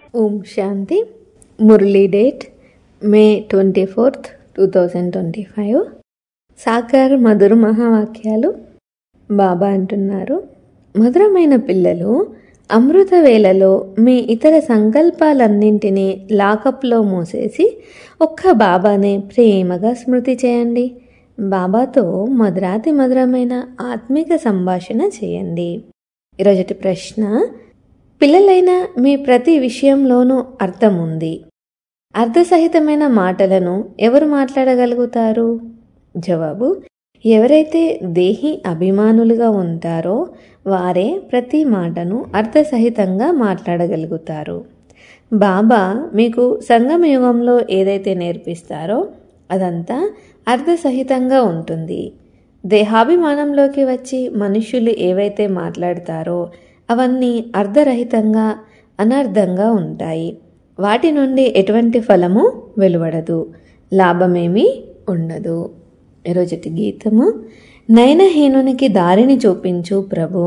ఓం Shanti Murali date May twenty fourth two thousand twenty five సాకార మధుర మహావాక్యాలు బాబా అంటున్నారు మధురమైన పిల్లలు అమృత వేళలో మీ ఇతర సంకల్పాలన్నింటినీ లాకప్లో మూసేసి ఒక్క బాబానే ప్రేమగా స్మృతి చేయండి బాబాతో మధురాతి మధురమైన ఆత్మిక సంభాషణ చేయండి ఈరోజటి ప్రశ్న పిల్లలైన మీ ప్రతి విషయంలోనూ అర్థం ఉంది అర్థసహితమైన మాటలను ఎవరు మాట్లాడగలుగుతారు జవాబు ఎవరైతే దేహి అభిమానులుగా ఉంటారో వారే ప్రతి మాటను అర్థసహితంగా మాట్లాడగలుగుతారు బాబా మీకు సంగమయుగంలో ఏదైతే నేర్పిస్తారో అదంతా అర్థసహితంగా ఉంటుంది దేహాభిమానంలోకి వచ్చి మనుష్యులు ఏవైతే మాట్లాడతారో అవన్నీ అర్ధరహితంగా అనర్థంగా ఉంటాయి వాటి నుండి ఎటువంటి ఫలము వెలువడదు లాభమేమీ ఉండదు ఈరోజుటి గీతము నయనహీనునికి దారిని చూపించు ప్రభు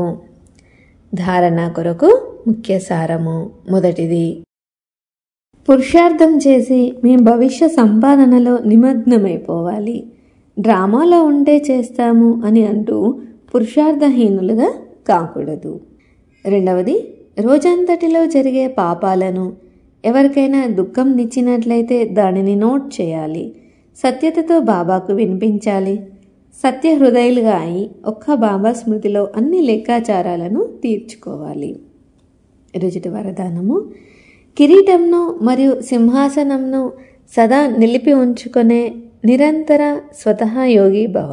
ధారణ కొరకు ముఖ్య సారము మొదటిది పురుషార్థం చేసి మీ భవిష్య సంపాదనలో నిమగ్నమైపోవాలి డ్రామాలో ఉంటే చేస్తాము అని అంటూ పురుషార్థహీనులుగా కాకూడదు రెండవది రోజంతటిలో జరిగే పాపాలను ఎవరికైనా దుఃఖం నిచ్చినట్లయితే దానిని నోట్ చేయాలి సత్యతతో బాబాకు వినిపించాలి సత్య హృదయులుగా అయి ఒక్క బాబా స్మృతిలో అన్ని లెక్కాచారాలను తీర్చుకోవాలి రుజుటి వరదానము కిరీటంను మరియు సింహాసనంను సదా నిలిపి ఉంచుకునే నిరంతర స్వతహా యోగి భవ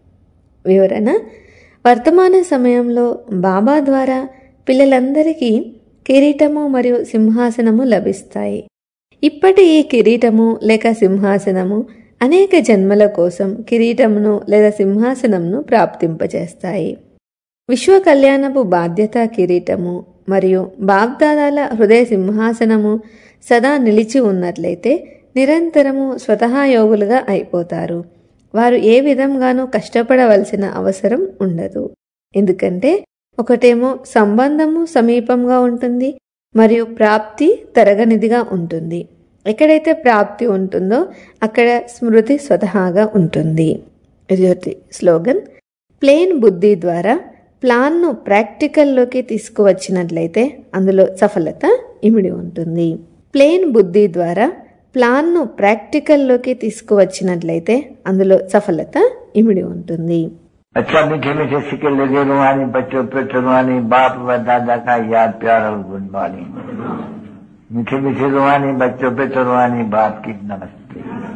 వివరణ వర్తమాన సమయంలో బాబా ద్వారా పిల్లలందరికీ కిరీటము మరియు సింహాసనము లభిస్తాయి ఇప్పటి ఈ కిరీటము లేక సింహాసనము అనేక జన్మల కోసం కిరీటమును లేదా సింహాసనంను ప్రాప్తింపజేస్తాయి విశ్వ కళ్యాణపు బాధ్యత కిరీటము మరియు బాగ్దాదాల హృదయ సింహాసనము సదా నిలిచి ఉన్నట్లయితే నిరంతరము స్వతహా యోగులుగా అయిపోతారు వారు ఏ విధంగానూ కష్టపడవలసిన అవసరం ఉండదు ఎందుకంటే ఒకటేమో సంబంధము సమీపంగా ఉంటుంది మరియు ప్రాప్తి తరగనిదిగా ఉంటుంది ఎక్కడైతే ప్రాప్తి ఉంటుందో అక్కడ స్మృతి స్వతహాగా ఉంటుంది ఇది స్లోగన్ ప్లేన్ బుద్ధి ద్వారా ప్లాన్ను ప్రాక్టికల్లోకి తీసుకువచ్చినట్లయితే అందులో సఫలత ఇమిడి ఉంటుంది ప్లేన్ బుద్ధి ద్వారా ప్లాన్ను ప్రాక్టికల్లోకి తీసుకువచ్చినట్లయితే అందులో సఫలత ఇమిడి ఉంటుంది अच्छा मीठे मीठे सिक्के लगे रुहानी बच्चों पे रुहानी बाप व दादा का याद प्यार और गुड मॉर्निंग मीठे मीठे रुहानी बच्चों पे रुहानी बाप की नमस्ते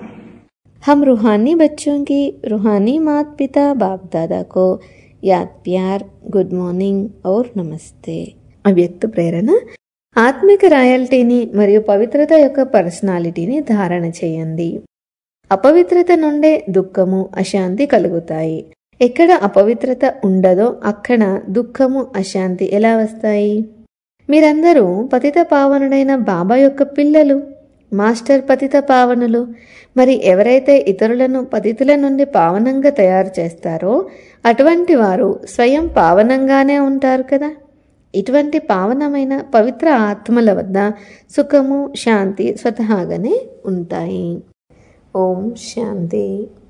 हम रूहानी बच्चों की रूहानी माता पिता बाप दादा को याद प्यार గుడ్ మార్నింగ్ ఔర్ నమస్తే అవ్యక్త ప్రేరణ ఆత్మిక రాయల్టీని మరియు పవిత్రత యొక్క పర్సనాలిటీని ధారణ చేయండి అపవిత్రత నుండే దుఃఖము అశాంతి కలుగుతాయి ఎక్కడ అపవిత్రత ఉండదో అక్కడ దుఃఖము అశాంతి ఎలా వస్తాయి మీరందరూ పతిత పావనుడైన బాబా యొక్క పిల్లలు మాస్టర్ పతిత పావనులు మరి ఎవరైతే ఇతరులను పతితుల నుండి పావనంగా తయారు చేస్తారో అటువంటి వారు స్వయం పావనంగానే ఉంటారు కదా ఇటువంటి పావనమైన పవిత్ర ఆత్మల వద్ద సుఖము శాంతి స్వతహాగానే ఉంటాయి ఓం శాంతి